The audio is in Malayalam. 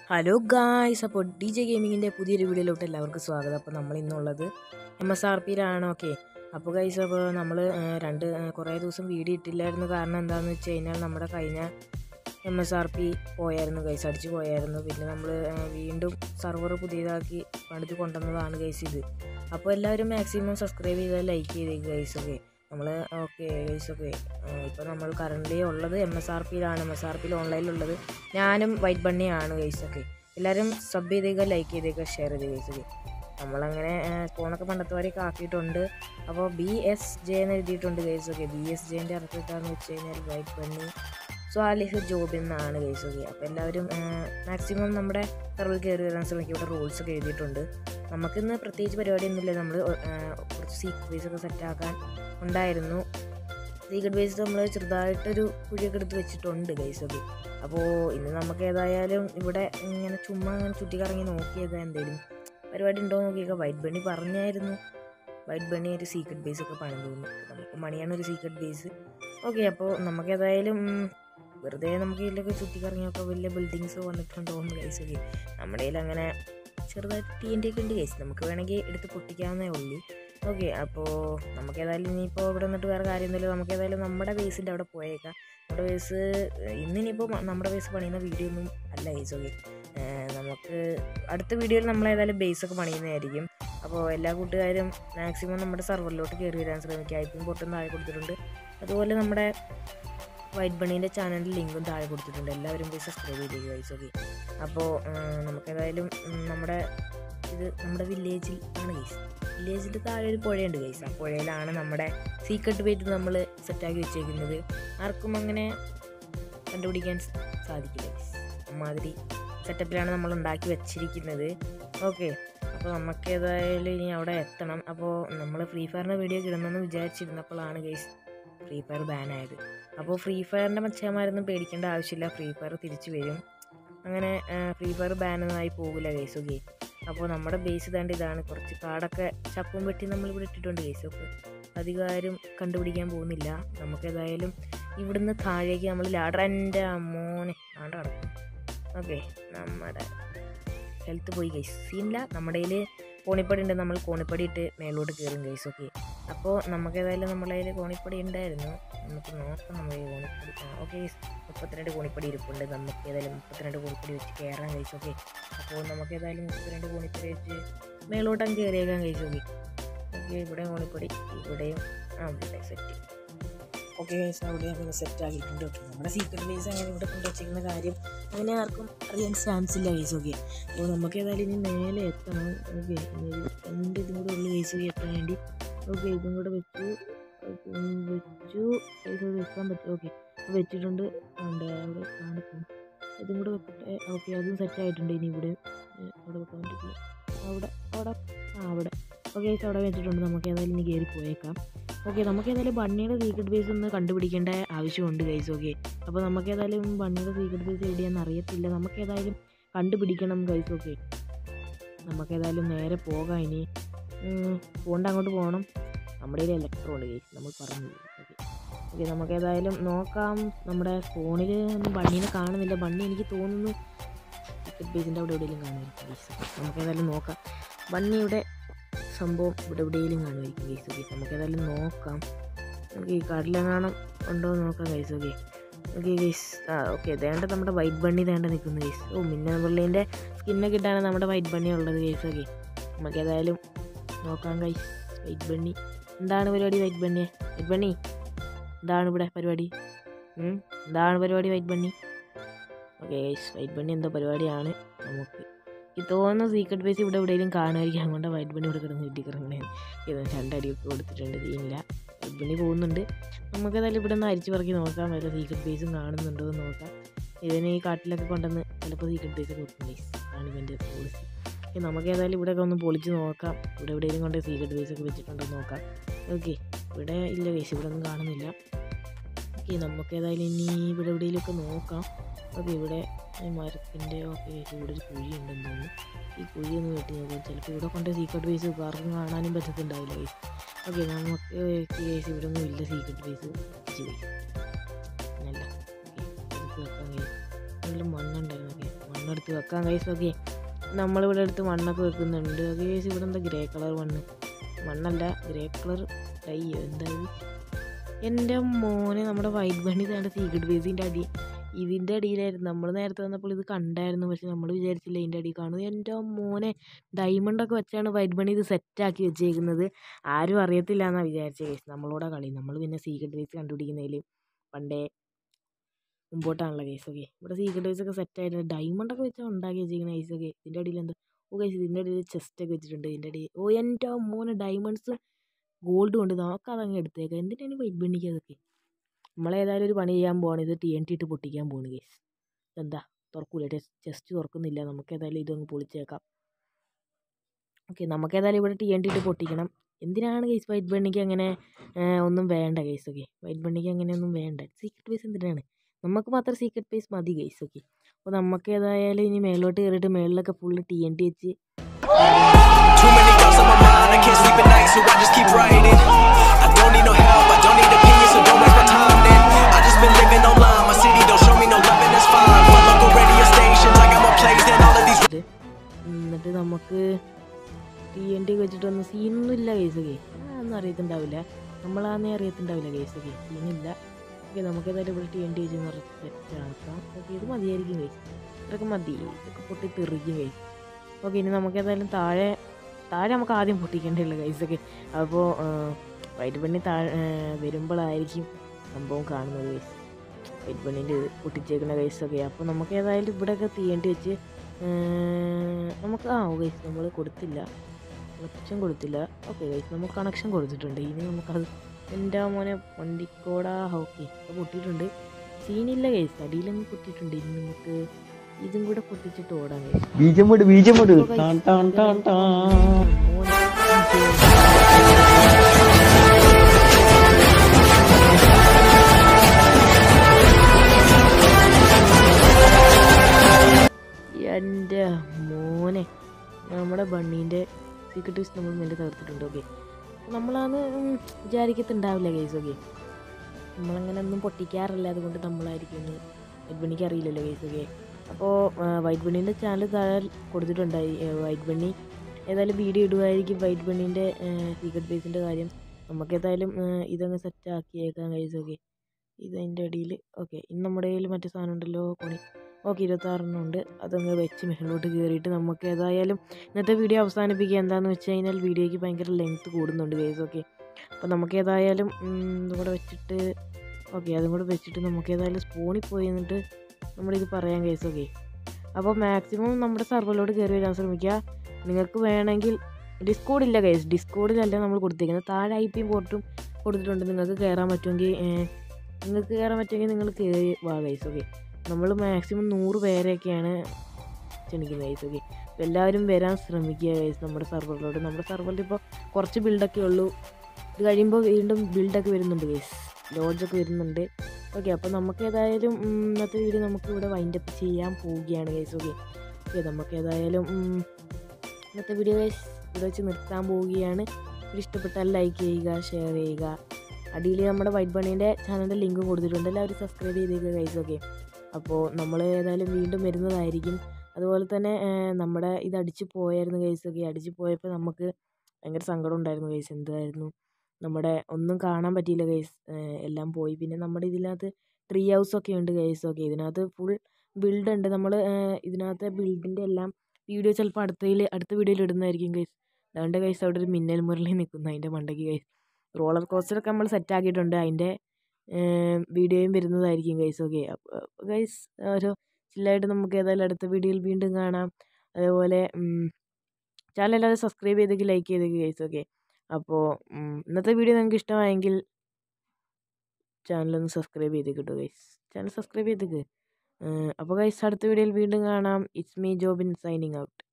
ഹലോ ഗായ്സ് അപ്പോൾ ഡി ജെ ഗെയിമിങ്ങിൻ്റെ പുതിയൊരു വീഡിയോയിലോട്ട് എല്ലാവർക്കും സ്വാഗതം അപ്പോൾ നമ്മൾ ഇന്നുള്ളത് എം എസ് ആർ പിയിലാണ് ഓക്കെ അപ്പോൾ ഗൈസ് അപ്പോൾ നമ്മൾ രണ്ട് ആ, കുറേ ദിവസം വീഡിയോ ഇട്ടില്ലായിരുന്നു കാരണം എന്താണെന്ന് വെച്ച് കഴിഞ്ഞാൽ നമ്മുടെ കഴിഞ്ഞ എം എസ് ആർ പി പോയായിരുന്നു ഗൈസ് അടിച്ച് പോയായിരുന്നു പിന്നെ നമ്മൾ വീണ്ടും സെർവർ പുതിയതാക്കി പണിത് കൊണ്ടുവന്നതാണ് ഗൈസ് ഇത് അപ്പോൾ എല്ലാവരും മാക്സിമം സബ്സ്ക്രൈബ് ചെയ്താൽ ലൈക്ക് ചെയ്തേക്ക് ഗൈസ് ഓക്കെ നമ്മൾ ഓക്കെ ഗൈസ് ഓക്കെ ഇപ്പോൾ നമ്മൾ കറൻ്റ് ഉള്ളത് എം എസ് ആർ പിയിലാണ് എം എസ് ആർ പിയിൽ ഓൺലൈനിലുള്ളത് ഞാനും വൈറ്റ് ബണ്ണിയാണ് ഗൈസ് ഒക്കെ എല്ലാവരും സബ് ചെയ്തേക്കുക ലൈക്ക് ചെയ്തേക്കുക ഷെയർ ചെയ്തേക്കുക ഗൈസ് ഒക്കെ നമ്മളങ്ങനെ ഫോണൊക്കെ പണ്ടത്തെ വരെയൊക്കെ ആക്കിയിട്ടുണ്ട് അപ്പോൾ ബി എസ് ജെ എന്ന് എഴുതിയിട്ടുണ്ട് ഗൈസ് ഒക്കെ ബി എസ് ജെൻ്റെ അർത്ഥം എന്താണെന്ന് വെച്ച് കഴിഞ്ഞാൽ വൈറ്റ് ബണ്ണി സ്വാലിഹ് ജോബ് എന്നാണ് ഗൈസ് ഒക്കെ അപ്പോൾ എല്ലാവരും മാക്സിമം നമ്മുടെ സർവിൽ കയറി വരാൻ ശ്രമിക്കും ഇവിടെ റൂൾസ് ഒക്കെ എഴുതിയിട്ടുണ്ട് നമുക്കിന്ന് പ്രത്യേകിച്ച് പരിപാടിയൊന്നുമില്ല നമ്മൾ കുറച്ച് സീക്വൻസ് ഒക്കെ സെറ്റാക്കാൻ ഉണ്ടായിരുന്നു സീക്രട്ട് ബേസ് നമ്മൾ ചെറുതായിട്ടൊരു കുഴിയൊക്കെ എടുത്ത് വെച്ചിട്ടുണ്ട് ഗൈസ് ഒക്കെ അപ്പോൾ ഇന്ന് നമുക്ക് ഏതായാലും ഇവിടെ ഇങ്ങനെ ചുമ്മാ അങ്ങനെ ചുറ്റിക്കറങ്ങി നോക്കിയത് എന്തേലും പരിപാടി ഉണ്ടോ എന്ന് നോക്കിയൊക്കെ വൈറ്റ് ബണ്ണി പറഞ്ഞായിരുന്നു വൈറ്റ് ബണ്ണി ഒരു സീക്രട്ട് ബേസ് ഒക്കെ പണിതു നമുക്ക് മണിയാണ് ഒരു സീക്രട്ട് ബേസ് ഓക്കെ അപ്പോൾ നമുക്ക് ഏതായാലും ഉം, വെറുതെ നമുക്ക് ഇതിലൊക്കെ ചുറ്റിക്കറങ്ങിയൊക്കെ വലിയ ബിൽഡിങ്സ് വന്നിട്ടുണ്ടോ എന്ന് ഗൈസ് ഒക്കെ നമ്മുടെ കയ്യിൽ അങ്ങനെ ചെറുതായിട്ട് ടി എൻ്റെ ഒക്കെ ഉണ്ട് ഗൈസ് നമുക്ക് വേണമെങ്കിൽ എടുത്ത് പൊട്ടിക്കാവുന്നേ ഉള്ളൂ ഓക്കെ അപ്പോൾ നമുക്ക് ഏതായാലും ഇനിയിപ്പോൾ ഇവിടെ നിന്നിട്ട് വേറെ കാര്യമൊന്നുമില്ല നമുക്ക് ഏതായാലും നമ്മുടെ ബേസിൻ്റെ അവിടെ പോയേക്കാം നമ്മുടെ ബേസ് ഇന്നിനിപ്പോൾ നമ്മുടെ ബേസ് പണിയുന്ന വീഡിയോ ഒന്നും അല്ല ഗൈസ് ഓക്കെ നമുക്ക് അടുത്ത വീഡിയോയിൽ നമ്മൾ ഏതായാലും ബേസൊക്കെ പണിയുന്നതായിരിക്കും അപ്പോൾ എല്ലാ കൂട്ടുകാരും മാക്സിമം നമ്മുടെ സെർവറിലോട്ട് കയറി വരാൻ ശ്രമിക്കുക ഐപ്പും പൊട്ടും താഴെ കൊടുത്തിട്ടുണ്ട് അതുപോലെ നമ്മുടെ വൈറ്റ് ബണ്ണീൻ്റെ ചാനലിൽ ലിങ്കും താഴെ കൊടുത്തിട്ടുണ്ട് എല്ലാവരും പോയി സബ്സ്ക്രൈബ് ചെയ്തേക്കുക ഗൈസ് ഓക്കെ അപ്പോൾ നമുക്കേതായാലും ഉം, നമ്മുടെ ഇത് നമ്മുടെ വില്ലേജിൽ ആണ് ഗൈസ് വില്ലേജിൽ താഴെ ഒരു പുഴയുണ്ട് ഗൈസ് ആ പുഴയിലാണ് നമ്മുടെ സീക്രട്ട് പേറ്റ് നമ്മൾ സെറ്റാക്കി വെച്ചേക്കുന്നത് ആർക്കും അങ്ങനെ കണ്ടുപിടിക്കാൻ സ- സാധിക്കില്ല ഗൈസ് അമ്മാതിരി സെറ്റപ്പിലാണ് നമ്മൾ ഉണ്ടാക്കി വെച്ചിരിക്കുന്നത് ഓക്കെ അപ്പോൾ നമുക്ക് ഏതായാലും ഇനി അവിടെ എത്തണം അപ്പോൾ നമ്മൾ ഫ്രീ ഫയറിൻ്റെ വീഡിയോ ഇടണമെന്ന് വിചാരിച്ചിരുന്നപ്പോഴാണ് ഗൈസ് ഫ്രീ ഫയർ ബാൻ ആയത് അപ്പോൾ ഫ്രീ ഫയറിൻ്റെ മച്ചന്മാരൊന്നും പേടിക്കേണ്ട ആവശ്യമില്ല ഫ്രീ ഫയർ തിരിച്ചു വരും അങ്ങനെ ഫ്രീ ഫയർ ബാനൊന്നായി പോകില്ല ഗൈസ് ഓക്കെ അപ്പോൾ നമ്മുടെ ബേസ് തേണ്ട ഇതാണ് കുറച്ച് കാടൊക്കെ ചപ്പും വെട്ടി നമ്മൾ ഇവിടെ ഇട്ടിട്ടുണ്ട് ഗൈസ് ഒക്കെ അധികാരം കണ്ടുപിടിക്കാൻ പോകുന്നില്ല നമുക്ക് ഏതായാലും ഇവിടുന്ന് താഴേക്ക് നമ്മൾ ലാഡർ എൻ്റെ മോനെ ആണ്ട് കിടക്കും ഓക്കെ നമ്മുടെ ഹെൽത്ത് പോയി ഗൈസ് സീനില്ല നമ്മുടെ കയ്യിൽ കോണിപ്പടി ഉണ്ട് നമ്മൾ കോണിപ്പടി ഇട്ട് മേലോട്ട് കയറും ഗൈസ് ഓക്കെ അപ്പോൾ നമുക്ക് ഏതായാലും നമ്മളെ കയ്യിൽ കോണിപ്പടി ഉണ്ടായിരുന്നു നമുക്ക് നോക്കാം നമ്മുടെ കയ്യിൽ കോണിപ്പടി ഓക്കെ മുപ്പത്തിരണ്ട് കോണിപ്പടി ഇരിപ്പുണ്ട് നമുക്ക് ഏതായാലും മുപ്പത്തിരണ്ട് കോണിപ്പടി വെച്ച് കയറാൻ കഴിച്ചു ഓക്കെ അപ്പോൾ നമുക്ക് ഏതായാലും മുപ്പത്തിരണ്ട് കോണിപ്പടി വെച്ച് മേലോട്ടങ്ങ് കയറിയേക്കാൻ കഴിച്ചു ഓക്കെ ഓക്കെ ഇവിടെ കോണിപ്പടി ഇവിടെയും ആ ഇവിടെ സെറ്റ് ഓക്കെ ഗൈസ് അവിടെ അങ്ങനെ സെറ്റ് ആക്കിയിട്ടുണ്ട് ഓക്കെ നമ്മുടെ സീക്രട്ട് ബേസ് അങ്ങനെ ഇവിടെ കൊണ്ടുവച്ചിരിക്കുന്ന കാര്യം അങ്ങനെ ആർക്കും അറിയാൻ ചാൻസ് ഇല്ല ഗൈസ് ഓക്കെ അപ്പോൾ നമുക്ക് ഏതായാലും ഇനി മേലെ എത്തണം ഓക്കെ രണ്ട് ഇതും കൂടെ ഉള്ളു ഗൈസ് എത്താൻ വേണ്ടി ഓക്കെ ഇതും കൂടെ വെച്ചു ഉം, വെച്ചു ഗൈസ് അത് വെക്കാൻ പറ്റും ഓക്കെ വെച്ചിട്ടുണ്ട് ഉണ്ട് അവിടെ കാണിക്കുന്നു ഇതും കൂടെ വെക്കട്ടെ ഓക്കെ അതും സെറ്റ് ആയിട്ടുണ്ട് ഇനി ഇവിടെ ഏ, അവിടെ വെക്കാൻ പറ്റില്ല അവിടെ അവിടെ ആ അവിടെ ഓക്കെ ഗൈസ് അവിടെ വെച്ചിട്ടുണ്ട് നമുക്ക് ഏതായാലും ഇനി കയറി പോയേക്കാം ഓക്കെ നമുക്ക് ഏതായാലും ബണ്ണിയുടെ സീക്രട്ട് ബേസ് ഒന്ന് കണ്ടുപിടിക്കേണ്ട ആവശ്യമുണ്ട് ഗൈസ് ഓക്കെ അപ്പോൾ നമുക്ക് ഏതായാലും ബണ്ണിയുടെ സീക്രട്ട് ബേസ് എവിടെയാണെന്ന് അറിയത്തില്ല നമുക്ക് ഏതായാലും കണ്ടുപിടിക്കണം ഗൈസ് ഓക്കെ നമുക്ക് ഏതായാലും നേരെ പോകാം ഇനി ഉം, പോകണ്ട അങ്ങോട്ട് പോകണം നമ്മുടെ കയ്യിൽ ഇലക്ട്രോ ഉണ്ട് ഗൈസ് നമ്മൾ പറഞ്ഞു ഓക്കെ ഓക്കെ നമുക്ക് ഏതായാലും നോക്കാം നമ്മുടെ ഫോണിൽ ഒന്നും ബണ്ണീനെ കാണുന്നില്ല ബണ്ണി എനിക്ക് തോന്നുന്നു സീക്രട്ട് ബേസിൻ്റെ അവിടെ എവിടെയെങ്കിലും കാണുമായിരിക്കും ഗൈസ് നമുക്ക് ഏതായാലും നോക്കാം ബണ്ണിയുടെ സംഭവം ഇവിടെ എവിടെയെങ്കിലും കാണുമായിരിക്കും ഗൈസ് ഓക്കെ നമുക്ക് ഏതായാലും നോക്കാം നമുക്ക് ഈ കാട്ടിലെങ്ങാനും ഉണ്ടോ എന്ന് നോക്കാം ഗൈസ് ഓക്കെ ഓക്കെ ഗൈസ് ആ ഓക്കെ ദേണ്ട നമ്മുടെ വൈറ്റ് ബണ്ണി ദേണ്ട നിൽക്കുന്നു ഗൈസ് ഓ മിന്ന പുള്ളീൻ്റെ സ്കിന്നൊക്കെ ഇട്ടാണ് നമ്മുടെ വൈറ്റ് ബണ്ണി ഉള്ളത് ഗൈസ് ഓക്കെ നമുക്ക് ഏതായാലും നോക്കാം ഗൈസ് വൈറ്റ് ബണ്ണി എന്താണ് പരിപാടി വൈറ്റ് ബണ്ണിയെ വൈറ്റ് ബണ്ണി എന്താണ് ഇവിടെ പരിപാടി ഉം? എന്താണ് പരിപാടി white bunny okay guys white bunny എന്തോ പരിപാടിയാണ് നമുക്ക് ഈ തോന്നുന്ന സീക്രട്ട് ബേസ് ഇവിടെ എവിടെയെങ്കിലും കാണുമായിരിക്കും അതുകൊണ്ട് വൈറ്റ് ബണ്ണി ഇവിടെ കിടന്ന് വീട്ടിൽ കിടങ്ങണേ ഇത് രണ്ടടിയൊക്കെ കൊടുത്തിട്ടുണ്ട് തീനില്ല വൈറ്റ് ബണ്ണി പോകുന്നുണ്ട് നമുക്ക് ഏതായാലും ഇവിടെ നിന്ന് അരിച്ചു പറക്കി നോക്കാം വല്ല സീക്രട്ട് ബേസും കാണുന്നുണ്ടോ എന്ന് നോക്കാം ഇതിനെ ഈ കാട്ടിലൊക്കെ കൊണ്ടുവന്ന് ചിലപ്പോൾ സീക്രട്ട് ബേസ് കൊടുക്കും ബേസ് ആണ് ഇവൻ്റെ പോളിസി ഓക്കെ നമുക്ക് ഏതായാലും ഇവിടെയൊക്കെ ഒന്ന് പൊളിച്ച് നോക്കാം ഇവിടെ എവിടെയെങ്കിലും കൊണ്ട് സീക്രട്ട് ബേസ് ഒക്കെ വെച്ചിട്ടുണ്ടോ എന്ന് നോക്കാം ഓക്കെ ഇവിടെ ഇല്ല ബേസ് ഇവിടെ ഒന്നും കാണുന്നില്ല ഓക്കെ നമുക്ക് ഏതായാലും ഇനി ഇവിടെ എവിടെയെങ്കിലുമൊക്കെ നോക്കാം ഓക്കെ ഇവിടെ ഈ മരത്തിൻ്റെ ഓക്കെ ഇവിടെ ഒരു കുഴി ഉണ്ടെന്ന് തോന്നുന്നു ഈ കുഴി ഒന്ന് വെട്ടി നോക്കാം ചിലപ്പോൾ ഇവിടെ കൊണ്ട് സീക്രട്ട് ബേസ് ആർക്കും കാണാനും പറ്റത്തുണ്ടാവില്ല ഗൈസ് ഓക്കെ നമുക്ക് ഗൈസ് ഇവിടെ ഒന്നും ഇല്ല സീക്രട്ട് ബേസ് വെച്ച് ഗൈസ് നല്ല ഓക്കെ വെക്കാൻ കഴിയും നല്ല മണ്ണുണ്ടായിരുന്നു ഓക്കെ മണ്ണെടുത്ത് എടുത്ത് വെക്കാം ഗൈസ് ഓക്കെ നമ്മളിവിടെ എടുത്ത് മണ്ണൊക്കെ വെക്കുന്നുണ്ട് ഗൈസ് ഇവിടെ എന്താ ഗ്രേ കളർ മണ്ണ് മണ്ണല്ല ഗ്രേ കളർ ഡൈ എന്തായത് എൻ്റെ മോനെ നമ്മുടെ വൈറ്റ് ബണ്ണി തേണ്ട സീക്രട്ട് ബേസിൻ്റെ അടി ഇതിൻ്റെ അടിയിലായിരുന്നു നമ്മൾ നേരത്തെ വന്നപ്പോൾ ഇത് കണ്ടായിരുന്നു പക്ഷെ നമ്മൾ വിചാരിച്ചില്ല ഇതിൻ്റെ അടി കാണും എൻ്റെ മോനെ ഡയമണ്ടൊക്കെ വെച്ചാണ് വൈറ്റ് ബണ്ണി ഇത് സെറ്റാക്കി വെച്ചേക്കുന്നത് ആരും അറിയത്തില്ല എന്നാണ് വിചാരിച്ചത് കേസ് നമ്മളോടാ കളി നമ്മൾ പിന്നെ സീക്രട്ട് ബേസ് കണ്ടുപിടിക്കുന്നതിൽ പണ്ടേ മുമ്പോട്ടാണല്ലോ കേസ് ഓക്കെ ഇവിടെ സീക്രട്ട് ബേസ് ഒക്കെ സെറ്റായിട്ട് ഡയമണ്ടൊക്കെ വെച്ചാൽ ഉണ്ടാക്കി വെച്ചിരിക്കുന്ന കേസ് ഓക്കെ ഇതിൻ്റെ അടിയിൽ എന്താ ഓ കേസ് ഇതിൻ്റെ അടിയിൽ ചെസ്റ്റ് ഒക്കെ വെച്ചിട്ടുണ്ട് ഇതിൻ്റെ അടിയിൽ ഓ എൻ്റെ മോനെ ഡയമണ്ട്സും ഗോൾഡും ഉണ്ട് നമുക്കതങ്ങ് എടുത്തേക്കാം എന്തിനാണ് വൈറ്റ് ബണ്ണിക്ക് അതൊക്കെ നമ്മളേതായാലും ഒരു പണി ചെയ്യാൻ പോവാണ് ഇത് ടി എൻ ടി ഇട്ട് പൊട്ടിക്കാൻ പോവാണ് കേസ് എന്താ തുറക്കൂല ചെസ്റ്റ് തുറക്കുന്നില്ല നമുക്ക് ഏതായാലും ഇതൊന്ന് പൊളിച്ചേക്കാം ഓക്കെ നമുക്ക് ഏതായാലും ഇവിടെ ടി എൻ ടി ഇട്ട് പൊട്ടിക്കണം എന്തിനാണ് കേസ് വൈറ്റ് ബണ്ണിക്ക് അങ്ങനെ ഒന്നും വേണ്ട കേസ് ഓക്കെ വൈറ്റ് ബണ്ണിക്ക് അങ്ങനെയൊന്നും വേണ്ട സീക്രട്ട് ബേസ് എന്തിനാണ് നമുക്ക് മാത്രം സീക്രട്ട് ബേസ് മതി കേസ് ഓക്കെ അപ്പോൾ നമുക്ക് ഏതായാലും ഇനി മേലോട്ട് കയറിയിട്ട് മേളിലൊക്കെ ഫുള്ള് ടി എൻ ടി വെച്ച് Too many thoughts on my mind, I can't sleep at night, so I just keep writing. I don't need no help, I don't need opinions, so don't waste my time then. I just been living online, my city don't show me no love, and that's fine. My local radio stations, I got more plays than all of these. ഇത് എന്നിട്ട് നമുക്ക് ടി എൻ ടി വെച്ചിട്ടൊന്നും സീനൊന്നും ഇല്ല കേസൊക്കെ ഒന്നും അറിയത്തുണ്ടാവില്ല നമ്മളാന്നേ അറിയത്തുണ്ടാവില്ല കേസൊക്കെ സീനില്ല ഓക്കെ നമുക്ക് ഏതായാലും ഇവിടെ ടി എൻ ടി വെച്ച് നിറച്ച് സെറ്റാക്കാം ഓക്കെ ഇത് മതിയായിരിക്കും കേസ് ഇതൊക്കെ മതി ഇതൊക്കെ പൊട്ടി തെറിക്കും കേസ് ഓക്കെ ഇനി നമുക്ക് ഏതായാലും താഴെ താഴെ നമുക്ക് ആദ്യം പൊട്ടിക്കേണ്ടതുള്ള കേസൊക്കെ അപ്പോൾ വൈറ്റ് പെണ്ണി താഴെ വരുമ്പോഴായിരിക്കും സംഭവം കാണുന്നത് കേസ് വൈറ്റ് പെണ്ണിൻ്റെ ഇത് പൊട്ടിച്ചേക്കുന്ന കേസൊക്കെ അപ്പോൾ നമുക്ക് ഏതായാലും ഇവിടെയൊക്കെ തീയേണ്ടി വെച്ച് ഏർ, നമുക്ക് ആ ഗൈസ് നമ്മൾ കൊടുത്തില്ല കണക്ഷൻ കൊടുത്തില്ല ഓക്കെ ഗൈസ് നമുക്ക് കണക്ഷൻ കൊടുത്തിട്ടുണ്ട് ഇനി നമുക്കത് എൻ്റെ മോനെ വണ്ടിക്കോടാ ഓക്കെ അത് പൊട്ടിയിട്ടുണ്ട് സീനില്ല ഗൈസ് അടിയിലങ്ങ് പൊട്ടിയിട്ടുണ്ട് ഇനി നമുക്ക് ഇതും കൂടെ പൊട്ടിച്ചിട്ട് ഓടാം ഗൈസ് ബീജം വിട് ബീജം വിട് അപ്പോൾ guys, ടാൻ ടാൻ ടാൻ ടാൻ മോനെ എൻ്റെ മോനെ നമ്മുടെ ബണ്ണീൻ്റെ സീക്രട്ട് വിസ് നമ്മൾ മെല്ലെ തകർത്തിട്ടുണ്ട് ഓക്കെ നമ്മളത് ഉം, വിചാരിക്കത്തുണ്ടാവില്ല കേസ് ഓക്കെ നമ്മളങ്ങനെ ഒന്നും പൊട്ടിക്കാറില്ല അതുകൊണ്ട് നമ്മളായിരിക്കും വൈറ്റ് ബണ്ണിക്ക് അറിയില്ലല്ലോ കേസ് ഓക്കെ അപ്പോൾ വൈറ്റ് ബണ്ണീൻ്റെ ചാനൽ താഴെ കൊടുത്തിട്ടുണ്ടായി ഏ, വൈറ്റ് ബണ്ണി ഏതായാലും വീഡിയോ ഇടുമായിരിക്കും വൈറ്റ് ബണ്ണീൻ്റെ സീക്രട്ട് ബേസിൻ്റെ കാര്യം നമുക്ക് ഏതായാലും ഏ, ഇതങ്ങ് സെറ്റ് ആക്കിയേക്കാം കേസ് ഓക്കെ ഇതിൻ്റെ ഇടയിൽ ഓക്കെ ഇന്ന് നമ്മുടെ കയ്യിൽ മറ്റേ സാധനം ഉണ്ടല്ലോ കോണി ഓക്കെ ഇരുപത്താറെണ്ണം ഉണ്ട് അതങ്ങ് വെച്ച് മേലോട്ട് കയറിയിട്ട് നമുക്ക് ഏതായാലും ഇന്നത്തെ വീഡിയോ അവസാനിപ്പിക്കുക എന്താണെന്ന് വെച്ച് കഴിഞ്ഞാൽ വീഡിയോയ്ക്ക് ഭയങ്കര ലെങ്ത് കൂടുന്നുണ്ട് കേസ് ഓക്കെ അപ്പോൾ നമുക്ക് ഏതായാലും ഉം, ഇതും കൂടെ വെച്ചിട്ട് ഓക്കെ അതും കൂടെ വെച്ചിട്ട് നമുക്ക് ഏതായാലും സ്പൂണിൽ പോയി എന്നിട്ട് നമ്മളിത് പറയാൻ കേസ് ഓക്കെ അപ്പോൾ മാക്സിമം നമ്മുടെ സർവറിലോട്ട് കയറി വരാൻ ശ്രമിക്കുക നിങ്ങൾക്ക് വേണമെങ്കിൽ ഡിസ്കോഡ് ഇല്ല കേസ് ഡിസ്കോഡിലല്ല നമ്മൾ കൊടുത്തേക്കുന്നത് താഴെ ഐ പിയും പോർട്ടും കൊടുത്തിട്ടുണ്ട് നിങ്ങൾക്ക് കയറാൻ പറ്റുമെങ്കിൽ ഏഹ്, നിങ്ങൾക്ക് കയറാൻ പറ്റുമെങ്കിൽ നിങ്ങൾ കയറി വാ കേസ് ഓക്കെ നമ്മൾ മാക്സിമം നൂറ് പേരെയൊക്കെയാണ് ക്ഷണിക്കുന്നത് ഗൈസ് ഓക്കെ അപ്പോൾ എല്ലാവരും വരാൻ ശ്രമിക്കുക ഗൈസ് നമ്മുടെ സർവറിലോട്ട് നമ്മുടെ സർവറിൽ ഇപ്പോൾ കുറച്ച് ബിൽഡൊക്കെ ഉള്ളൂ ഇത് കഴിയുമ്പോൾ വീണ്ടും ബിൽഡൊക്കെ വരുന്നുണ്ട് ഗൈസ് ലോഡ്ജൊക്കെ വരുന്നുണ്ട് ഓക്കെ അപ്പോൾ നമുക്ക് ഏതായാലും ഉം, ഇന്നത്തെ വീഡിയോ നമുക്ക് ഇവിടെ വൈൻഡപ്പ് ചെയ്യാൻ പോവുകയാണ് ഗൈസ് ഓക്കെ ഓക്കെ നമുക്ക് ഏതായാലും ഉം, ഇന്നത്തെ വീഡിയോ ഗൈസ് ഇവിടെ വെച്ച് നിർത്താൻ പോവുകയാണ് വീഡിയോ ഇഷ്ടപ്പെട്ടാൽ ലൈക്ക് ചെയ്യുക ഷെയർ ചെയ്യുക അടിയിൽ നമ്മുടെ വൈറ്റ് ബണ്ണീൻ്റെ ചാനലിൻ്റെ ലിങ്ക് കൊടുത്തിട്ടുണ്ട് എല്ലാവരും സബ്സ്ക്രൈബ് ചെയ്തേക്കുക ഗൈസ് ഓക്കെ അപ്പോൾ നമ്മൾ ഏതായാലും വീണ്ടും വരുന്നതായിരിക്കും അതുപോലെ തന്നെ ഏഹ്, നമ്മുടെ ഇത് അടിച്ച് പോയായിരുന്നു കേസൊക്കെ അടിച്ച് പോയപ്പോൾ നമുക്ക് ഭയങ്കര സങ്കടം ഉണ്ടായിരുന്നു കേസ് എന്തായിരുന്നു നമ്മുടെ ഒന്നും കാണാൻ പറ്റിയില്ല കേസ് എല്ലാം പോയി പിന്നെ നമ്മുടെ ഇതിനകത്ത് ട്രീ ഹൗസ് ഒക്കെ ഉണ്ട് കേസ് ഒക്കെ ഇതിനകത്ത് ഫുൾ ബിൽഡ് ഉണ്ട് നമ്മൾ ഇതിനകത്തെ ബിൽഡിൻ്റെ എല്ലാം വീഡിയോ ചിലപ്പോൾ അടുത്തതിൽ അടുത്ത വീഡിയോയിൽ ഇടുന്നതായിരിക്കും കേസ് അതുകൊണ്ട് കേസ് അവിടെ ഒരു മിന്നൽ മുരളി നിൽക്കുന്നു അതിൻ്റെ മണ്ടയ്ക്ക് കേസ് റോളർ കോസ്റ്ററൊക്കെ നമ്മൾ സെറ്റ് ആക്കിയിട്ടുണ്ട് അതിൻ്റെ വീഡിയോയും വരുന്നതായിരിക്കും ഗൈസ് ഓക്കെ അപ്പോൾ ഗൈസ് ഒരു ചില്ലായിട്ട് നമുക്ക് ഏതായാലും അടുത്ത വീഡിയോയിൽ വീണ്ടും കാണാം അതേപോലെ ചാനൽ എല്ലാവരും സബ്സ്ക്രൈബ് ചെയ്തേക്ക് ലൈക്ക് ചെയ്തേക്ക് ഗൈസ് ഓക്കെ അപ്പോൾ ഇന്നത്തെ വീഡിയോ നിങ്ങൾക്ക് ഇഷ്ടമായെങ്കിൽ ചാനലൊന്ന് സബ്സ്ക്രൈബ് ചെയ്തേക്ക് കേട്ടോ ഗൈസ് ചാനൽ സബ്സ്ക്രൈബ് ചെയ്തേക്ക് അപ്പോൾ ഗൈസ് അടുത്ത വീഡിയോയിൽ വീണ്ടും കാണാം it's me Jobin signing out